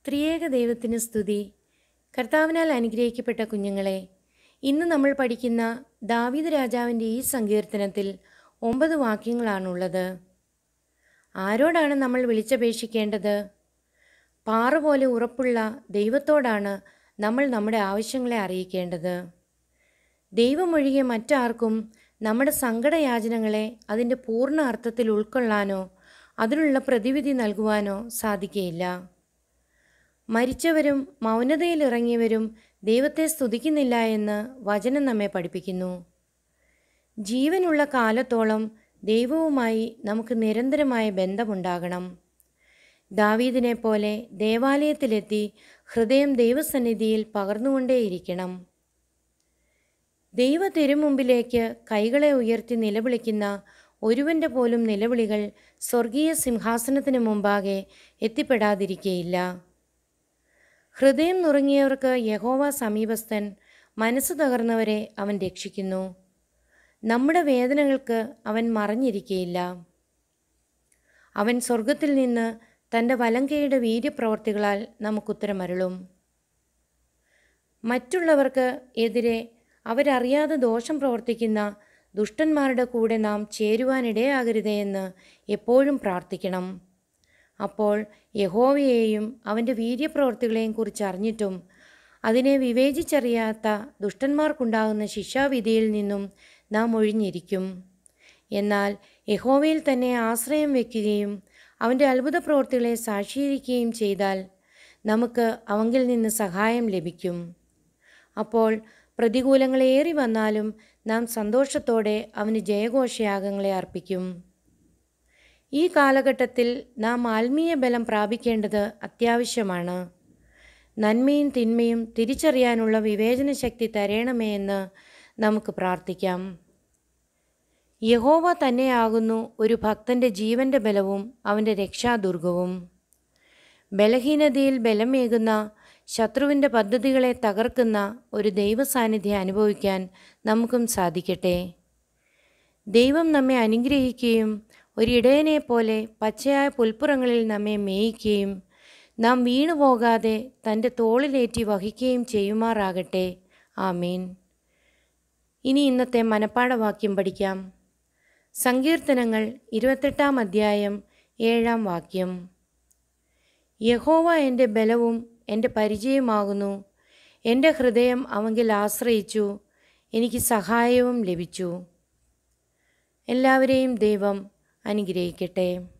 ത്രിയേക ദൈവത്തിന് സ്തുതി കർത്താവിനാൽ അനുഗ്രഹിക്കപ്പെട്ട കുഞ്ഞുങ്ങളെ ഇന്ന് നമ്മൾ പഠിക്കുന്ന ദാവീദ് രാജാവിൻ്റെ ഈ സങ്കീർത്തനത്തിൽ ഒമ്പത് വാക്യങ്ങളാണുള്ളത് ആരോടാണ് നമ്മൾ വിളിച്ചപേക്ഷിക്കേണ്ടത് പാറ പോലെ ഉറപ്പുള്ള ദൈവത്തോടാണ് നമ്മൾ നമ്മുടെ ആവശ്യങ്ങളെ അറിയിക്കേണ്ടത് ദൈവമൊഴികെ മറ്റാർക്കും നമ്മുടെ സങ്കടയാചനകളെ അതിൻ്റെ പൂർണ്ണ അർത്ഥത്തിൽ ഉൾക്കൊള്ളാനോ അതിനുള്ള പ്രതിവിധി നൽകുവാനോ സാധിക്കുകയില്ല മരിച്ചവരും മൗനതയിലിറങ്ങിയവരും ദൈവത്തെ സ്തുതിക്കുന്നില്ല എന്ന് വചനം നമ്മെ പഠിപ്പിക്കുന്നു ജീവനുള്ള കാലത്തോളം ദൈവവുമായി നമുക്ക് നിരന്തരമായ ബന്ധമുണ്ടാകണം ദാവീദിനെ പോലെ ദേവാലയത്തിലെത്തി ഹൃദയം ദൈവസന്നിധിയിൽ പകർന്നുകൊണ്ടേയിരിക്കണം ദൈവ തിരുമുമ്പിലേക്ക് കൈകളെ ഉയർത്തി നിലവിളിക്കുന്ന ഒരുവൻ്റെ പോലും നിലവിളികൾ സ്വർഗീയ സിംഹാസനത്തിന് മുമ്പാകെ എത്തിപ്പെടാതിരിക്കയില്ല ഹൃദയം നുറുങ്ങിയവർക്ക് യഹോവ സമീപസ്ഥൻ മനസ്സ് തകർന്നവരെ അവൻ രക്ഷിക്കുന്നു നമ്മുടെ വേദനകൾക്ക് അവൻ മറഞ്ഞിരിക്കയില്ല അവൻ സ്വർഗത്തിൽ നിന്ന് തൻ്റെ വലങ്കയുടെ വീര്യപ്രവർത്തികളാൽ നമുക്കുത്തരമരുളും മറ്റുള്ളവർക്ക് എതിരെ അവരറിയാതെ ദോഷം പ്രവർത്തിക്കുന്ന ദുഷ്ടന്മാരുടെ കൂടെ നാം ചേരുവാനിടയാകരുതേ എന്ന് എപ്പോഴും പ്രാർത്ഥിക്കണം അപ്പോൾ യഹോവയെയും അവൻ്റെ വീര്യപ്രവർത്തികളെയും കുറിച്ച് അറിഞ്ഞിട്ടും അതിനെ വിവേചിച്ചറിയാത്ത ദുഷ്ടന്മാർക്കുണ്ടാകുന്ന ശിക്ഷാവിധിയിൽ നിന്നും നാം ഒഴിഞ്ഞിരിക്കും എന്നാൽ യഹോവയിൽ തന്നെ ആശ്രയം വയ്ക്കുകയും അവൻ്റെ അത്ഭുത പ്രവൃത്തികളെ സാക്ഷീകരിക്കുകയും ചെയ്താൽ നമുക്ക് അവങ്കിൽ നിന്ന് സഹായം ലഭിക്കും അപ്പോൾ പ്രതികൂലങ്ങളേറി വന്നാലും നാം സന്തോഷത്തോടെ അവന് ജയഘോഷയാഗങ്ങളെ അർപ്പിക്കും ഈ കാലഘട്ടത്തിൽ നാം ആത്മീയ ബലം പ്രാപിക്കേണ്ടത് അത്യാവശ്യമാണ് നന്മയും തിന്മയും തിരിച്ചറിയാനുള്ള വിവേചനശക്തി തരയണമേ എന്ന് നമുക്ക് പ്രാർത്ഥിക്കാം യഹോവ തന്നെയാകുന്നു ഒരു ഭക്തൻ്റെ ജീവൻ്റെ ബലവും അവൻ്റെ രക്ഷാദുർഗവും ബലഹീനതയിൽ ബലമേകുന്ന ശത്രുവിൻ്റെ പദ്ധതികളെ തകർക്കുന്ന ഒരു ദൈവസാന്നിധ്യം അനുഭവിക്കാൻ നമുക്കും സാധിക്കട്ടെ ദൈവം നമ്മെ അനുഗ്രഹിക്കുകയും ഒരിടയനെ പോലെ പച്ചയായ പുൽപ്പുറങ്ങളിൽ നമ്മെ മേയിക്കുകയും നാം വീണുപോകാതെ തൻ്റെ തോളിലേറ്റി വഹിക്കുകയും ചെയ്യുമാറാകട്ടെ ആമീൻ ഇനി ഇന്നത്തെ മനപ്പാഠവാക്യം പഠിക്കാം സങ്കീർത്തനങ്ങൾ ഇരുപത്തെട്ടാം അധ്യായം ഏഴാം വാക്യം യഹോവ എൻ്റെ ബലവും എൻ്റെ പരിചയമാകുന്നു എൻ്റെ ഹൃദയം അവങ്കിൽ ആശ്രയിച്ചു എനിക്ക് സഹായവും ലഭിച്ചു എല്ലാവരെയും ദൈവം അനുഗ്രഹിക്കട്ടെ